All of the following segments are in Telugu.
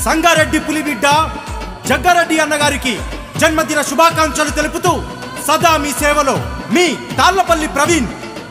సంగారెడ్డి పులిబిడ్డ జగ్గారెడ్డి అన్నగారికి జన్మదిన శుభాకాంక్షలు తెలుపుతూ సదా మీ సేవలో మీ తాళ్లపల్లి ప్రవీణ్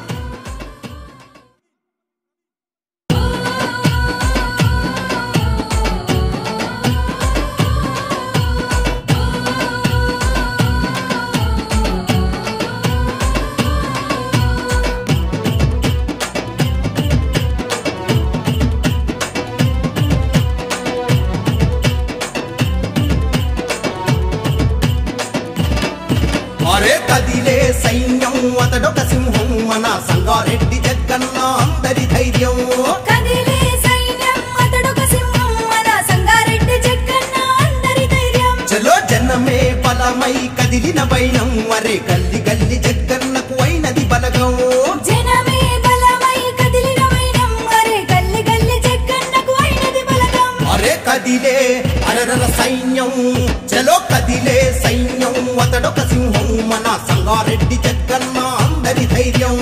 అరే కదిలే సైన్యం అతడొక సింహం మన సంగారెడ్డి జగ్గన్న అందరి ధైర్యం కదిలే సైన్యం అతడొక సింహం మన సంగారెడ్డి జగ్గన్న అందరి ధైర్యం చలో జనమే బలమై కదిలిన వైనం అరే గల్లి గల్లి జగ్గన్నకు అయినది బలగం జనమే బలమై కదిలిన వైనం అరే గల్లి గల్లి జగ్గన్నకు అయినది బలగం అరే కదిలే అరరర సైన్యం చలో కదిలే సైన్యం అతడొక సింహం మన సంగారెడ్డి జగ్గన్న అందరి ధైర్యం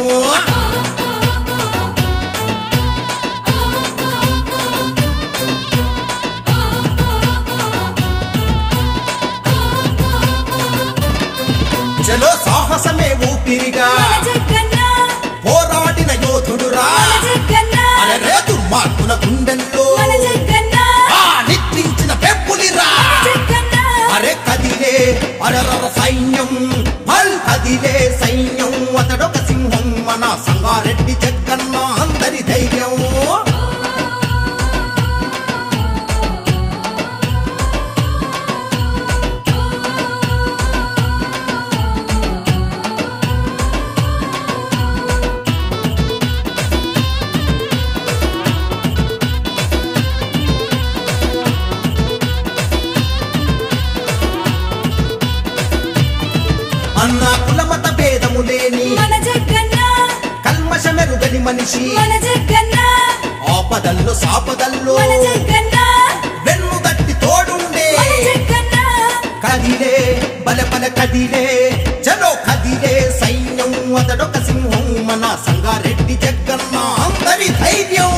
చలో సాహసమే ఊపిరిగా మన జగ్గన్న పోరాడిన యోధుడురా మన జగ్గన్న అరే దుర్మార్గుల గుండెల్లో మన జగ్గన్న ఆ నిద్రించిన పెప్పులిరా జగ్గన్న అరే కదిలే అరరర సైన్యం బల్ కదిలే సైన్యం అతడొక సింహం మన సంగారెడ్డి జగ్గన్న అందరి ధైర్యం అన్న కులమత భేదము లేని మన జగ్గన్న కల్మషమెరుగని మనిషి మన జగ్గన్న ఆపదల్లో సాపదల్లో మన జగ్గన్న వెన్ను తట్టి తోడుండే మన జగ్గన్న కదిలే బల బల కదిలే చలో కదిలే సైన్యం అతడొక సింహం మన సంగారెడ్డి జగ్గన్న అందరి ధైర్యం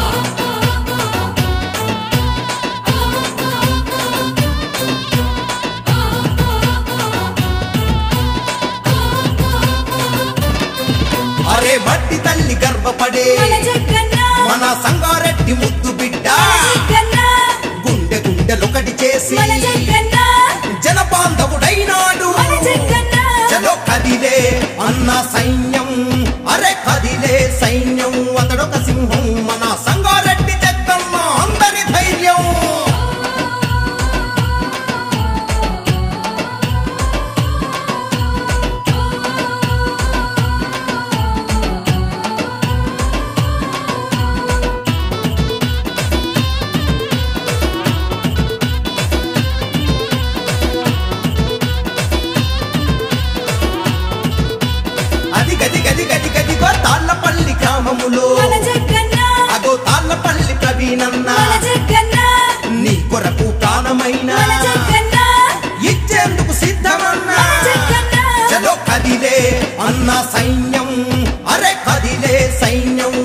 అరే మట్టి తల్లి గర్వపడే మన జగ్గన్న మన సంగారెడ్డి ముద్దు బిడ్డ మన జగ్గన్న గుండె గుండెలొకటి చేసి మన జగ్గన్న జనబాంధవుడైనాడు మన జగ్గన్న చలో కదిలే అన్న సైన్యం అరే కదిలే సైన్యం అతడొక సింహం మన సంగారెడ్డి జగ్గమ్మ అందరి ధైర్యం అది గది గది గది గదిగో తాళ్ళపల్లి గ్రామములో మన జగ్గన్న అగో తాళ్ళపల్లి ప్రవీణన్న మన జగ్గన్న నీ కొరకు ప్రాణమైన మన జగ్గన్న ఇచ్చేందుకు సిద్ధమన్నా మన జగ్గన్న చలో కదిలే అన్న సైన్యం అరే కదిలే సైన్యం